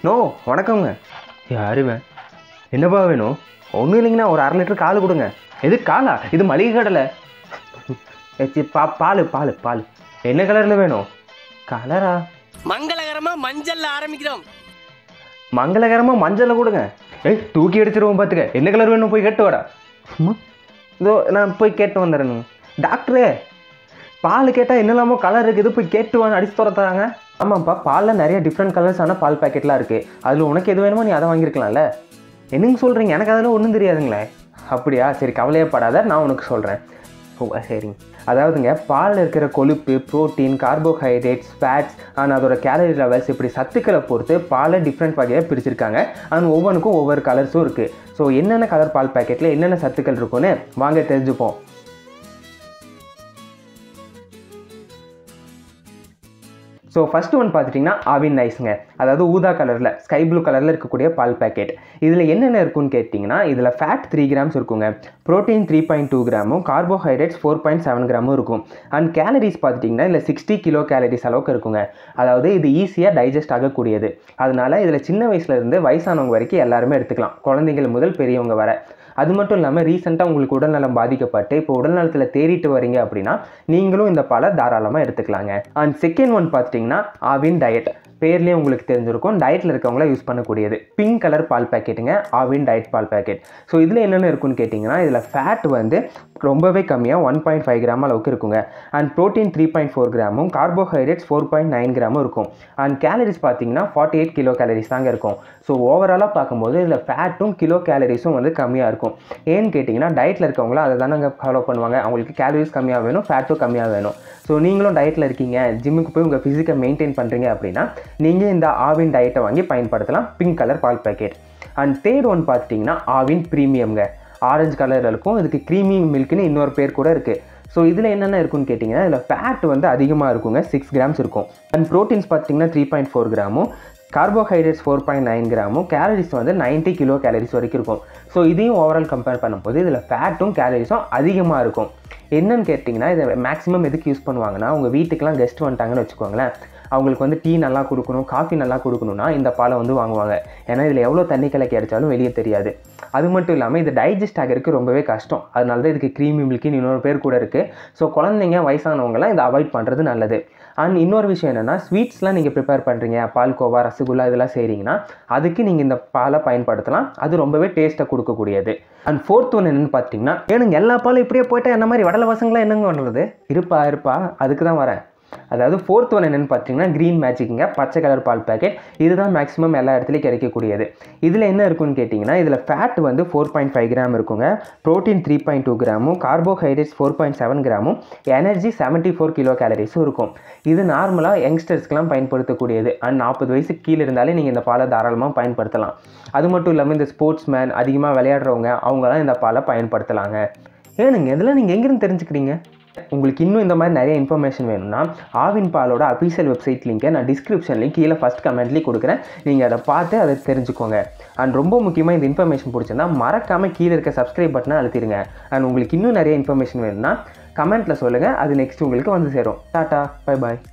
no வணக்கங்க யாருவேன் என்னப்பா வேணும் ஒன்றும் இல்லைங்கண்ணா ஒரு அரை லிட்டர் கால் கொடுங்க எது காலா இது மளிகை கடலை ஏ, சி, பா பால் பால் பால் என்ன கலரில் வேணும் கலரா மங்களகரமா மஞ்சள்ல ஆரம்பிக்கிறோம் மங்களகரமாக மஞ்சளில் கொடுங்க ஏய் தூக்கி அடிச்சிருவோம் பார்த்துக்க என்ன கலர் வேணும் போய் கேட்டு வாடா சும்மா இதோ நான் போய் கேட்டு வந்துடுறேனுங்க டாக்டரே பால் கேட்டால் என்னெல்லாமோ கலர் இருக்குது போய் கேட்டு வாங்க அடிச்சு துரத்துறாங்க ஆமாம்ப்பா பாலில் நிறைய டிஃப்ரெண்ட் கலர்ஸான பால் பாக்கெட்லாம் இருக்குது அதில் உனக்கு எது வேணுமோ நீ அதை வாங்கியிருக்கலாம்ல என்னங்க சொல்கிறீங்க எனக்கு அதெல்லாம் ஒன்றும் தெரியாதுங்களே அப்படியா சரி கவலையப்படாத நான் உனக்கு சொல்கிறேன் ஓ சரிங்க அதாவதுங்க பாலில் இருக்கிற கொழுப்பு புரோட்டீன் கார்போஹைட்ரேட்ஸ் ஃபேட்ஸ் அண்ட் அதோட கேலரி லெவல்ஸ் இப்படி சத்துக்களை பொறுத்து பாலை டிஃப்ரெண்ட் வகையாக பிரிச்சிருக்காங்க அண்ட் ஒவ்வொன்றுக்கும் ஒவ்வொரு கலர்ஸும் இருக்குது ஸோ என்னென்ன கலர் பால் பாக்கெட்டில் என்னென்ன சத்துக்கள் இருக்குன்னு வாங்க தெரிஞ்சுப்போம் ஸோ ஃபஸ்ட்டு ஒன் பார்த்துட்டிங்கன்னா ஆவின் நைஸுங்க அதாவது ஊதா கலரில் ஸ்கை ப்ளூ கலரில் இருக்கக்கூடிய பால் பேக்கெட் இதில் என்னென்ன இருக்குன்னு கேட்டிங்கன்னா இதில் ஃபேட் த்ரீ கிராம்ஸ் இருக்குங்க ப்ரோட்டீன் த்ரீ பாயிண்ட் டூ கிராமும் கார்போஹைட்ரேட்ஸ் ஃபோர் பாயிண்ட் செவன் கிராமும் இருக்கும் அண்ட் கேலரிஸ் பார்த்துட்டிங்கன்னா இதில் சிக்ஸ்டி கிலோ கேலரிஸ் அளவுக்கு இருக்குங்க அதாவது இது ஈஸியாக டைஜஸ்ட் ஆகக்கூடியது அதனால இதில் சின்ன வயசுலேருந்து வயசானவங்க வரைக்கும் எல்லாருமே எடுத்துக்கலாம் குழந்தைங்கள் முதல் பெரியவங்க வர அது மட்டும் இல்லாமல் ரீசெண்டாக உங்களுக்கு உடல்நலம் பாதிக்கப்பட்டு இப்போ உடல்நலத்தில் தேறிட்டு வரீங்க அப்படின்னா நீங்களும் இந்த பாலை தாராளமாக எடுத்துக்கலாங்க அண்ட் செகண்ட் ஒன் பார்த்துட்டிங்கன்னா ஆவின் டயட் பேர்லேயே உங்களுக்கு தெரிஞ்சிருக்கும் டயட்டில் இருக்கவங்கள யூஸ் பண்ணக்கூடியது பிங்க் கலர் பால் பேக்கெட்டுங்க ஆவின் டயட் பால் பேக்கெட் ஸோ இதில் என்னென்ன இருக்குன்னு கேட்டிங்கன்னா இதில் ஃபேட் வந்து ரொம்பவே கம்மியாக ஒன் பாயிண்ட் ஃபைவ் கிராம் அளவுக்கு இருக்குங்க and protein three point four கிராமும் கார்போஹைட்ரேட்ஸ் ஃபோர் பாயிண்ட் நைன் கிராமும் இருக்கும் அண்ட் கேலரிஸ் பார்த்தீங்கன்னா ஃபார்ட்டி எயிட் கிலோ கேலரிஸ் தாங்க இருக்கும் ஸோ ஓவராலாக பார்க்கும்போது இதில் ஃபேட்டும் கிலோ கேலரிஸும் வந்து கம்மியாக இருக்கும் ஏன்னு கேட்டிங்கன்னா டயட்டில் இருக்கவங்களும் அதை தானே ஃபாலோ பண்ணுவாங்க அவங்களுக்கு கேலரிஸ் கம்மியாக வேணும் ஃபேட்டும் கம்மியாக வேணும் ஸோ நீங்களும் டயட்டில் இருக்கீங்க ஜிம்முக்கு போய் உங்கள் ஃபிசிக்கை மெயின்டைன் பண்ணுறீங்க அப்படின்னா நீங்கள் இந்த ஆவின் டயட்டை வாங்கி பயன்படுத்தலாம் பிங்க் கலர் பால் பேக்கெட் அண்ட் தேர்ட் ஒன் பார்த்துட்டிங்கன்னா ஆவின் ப்ரீமியம்ங்க ஆரஞ்சு கலரில் இருக்கும் இதுக்கு க்ரீமி மில்க்னு இன்னொரு பேர் கூட இருக்குது ஸோ இதில் என்னென்ன இருக்குன்னு கேட்டிங்கன்னா இதில் ஃபேட் வந்து அதிகமாக இருக்குங்க சிக்ஸ் கிராம்ஸ் இருக்கும் அண்ட் ப்ரோட்டீன்ஸ் பார்த்தீங்கன்னா த்ரீ பாயிண்ட் ஃபோர் கிராமும் கார்போஹைட்ரேட்ஸ் ஃபோர் பாயிண்ட் நைன் கிராமும் கேலரிஸ் வந்து 90 கிலோ கேலரிஸ் வரைக்கும் இருக்கும் ஸோ இதையும் ஓவரால் கம்பேர் பண்ணும்போது இதில் ஃபேட்டும் கேலரிஸும் அதிகமாக இருக்கும் என்னன்னு கேட்டிங்கன்னா இதை மேக்ஸிமம் எதுக்கு யூஸ் பண்ணுவாங்கன்னா உங்கள் வீட்டுக்கெலாம் கெஸ்ட் வந்துட்டாங்கன்னு வச்சுக்கோங்களேன் அவங்களுக்கு வந்து டீ நல்லா கொடுக்கணும் காஃபி நல்லா கொடுக்கணும்னா இந்த பாலை வந்து வாங்குவாங்க ஏன்னா இதில் எவ்வளோ தண்ணி கலக்கி அடித்தாலும் வெளியே தெரியாது அது மட்டும் இல்லாமல் இது டைஜஸ்ட் ஆகிறதுக்கு ரொம்பவே கஷ்டம் அதனால தான் இதுக்கு க்ரீமி மில்கின்னு இன்னொரு பேர் கூட இருக்குது ஸோ குழந்தைங்க வயசானவங்கலாம் இதை அவாய்ட் பண்ணுறது நல்லது அண்ட் இன்னொரு விஷயம் என்னென்னா ஸ்வீட்ஸ்லாம் நீங்கள் ப்ரிப்பேர் பண்ணுறீங்க பால்கோவா ரசகுல்லா இதெல்லாம் செய்கிறீங்கன்னா அதுக்கு நீங்கள் இந்த பாலை பயன்படுத்தலாம் அது ரொம்பவே டேஸ்ட்டை கொடுக்கக்கூடியது அண்ட் ஃபோர்த் ஒன் என்னென்னு பார்த்தீங்கன்னா ஏனுங்க எல்லா பாலும் இப்படியே போயிட்டா என்ன மாதிரி வடலை பசங்களாம் என்னங்க பண்ணுறது இருப்பா இருப்பா அதுக்கு தான் வரேன் அதாவது ஃபோர்த் ஒன் என்னென்னு பார்த்தீங்கன்னா க்ரீன் மேஜிக்குங்க பச்சை கலர் பால் பேக்கெட் இதுதான் மேக்ஸிமம் எல்லா இடத்துலையும் கிடைக்கக்கூடியது இதில் என்ன இருக்குன்னு கேட்டிங்கன்னா இதில் ஃபேட் வந்து ஃபோர் பாயிண்ட் ஃபைவ் கிராம் இருக்குங்க ப்ரோட்டீன் த்ரீ பாயிண்ட் டூ கிராமும் கார்போஹைட்ரேட்ஸ் ஃபோர் பாயிண்ட் செவன் கிராமும் எனர்ஜி செவன்ட்டி ஃபோர் கிலோ கேலரிஸும் இருக்கும் இது நார்மலாக யங்ஸ்டர்ஸ்க்கெலாம் பயன்படுத்தக்கூடியது அண்ட் நாற்பது வயசுக்கு கீழே இருந்தாலே நீங்கள் இந்த பாலை தாராளமாக பயன்படுத்தலாம் அது மட்டும் இல்லாமல் இந்த ஸ்போர்ட்ஸ் மேன் அதிகமாக விளையாடுறவங்க அவங்களாம் இந்த பாலை பயன்படுத்தலாங்க ஏனுங்க இதெல்லாம் நீங்கள் எங்கேருந்து தெரிஞ்சுக்கிறீங்க உங்களுக்கு இன்னும் இந்த மாதிரி நிறைய இன்ஃபர்மேஷன் வேணும்னா ஆவின் பாலோட அஃபீஷியல் வெப்சைட் லிங்கை நான் டிஸ்கிரிப்ஷன்லேயும் கீழே ஃபஸ்ட் கமெண்ட்லேயும் கொடுக்குறேன் நீங்கள் அதை பார்த்து அதை தெரிஞ்சுக்கோங்க அண்ட் ரொம்ப முக்கியமாக இந்த இன்ஃபர்மேஷன் பிடிச்சிருந்தா மறக்காமல் கீழே இருக்க சப்ஸ்கிரைப் பட்டனை அழுத்திடுங்க அண்ட் உங்களுக்கு இன்னும் நிறைய இன்ஃபர்மேஷன் வேணும்னா கமெண்ட்டில் சொல்லுங்கள் அது நெக்ஸ்ட் உங்களுக்கு வந்து சேரும் டாட்டா பை பாய்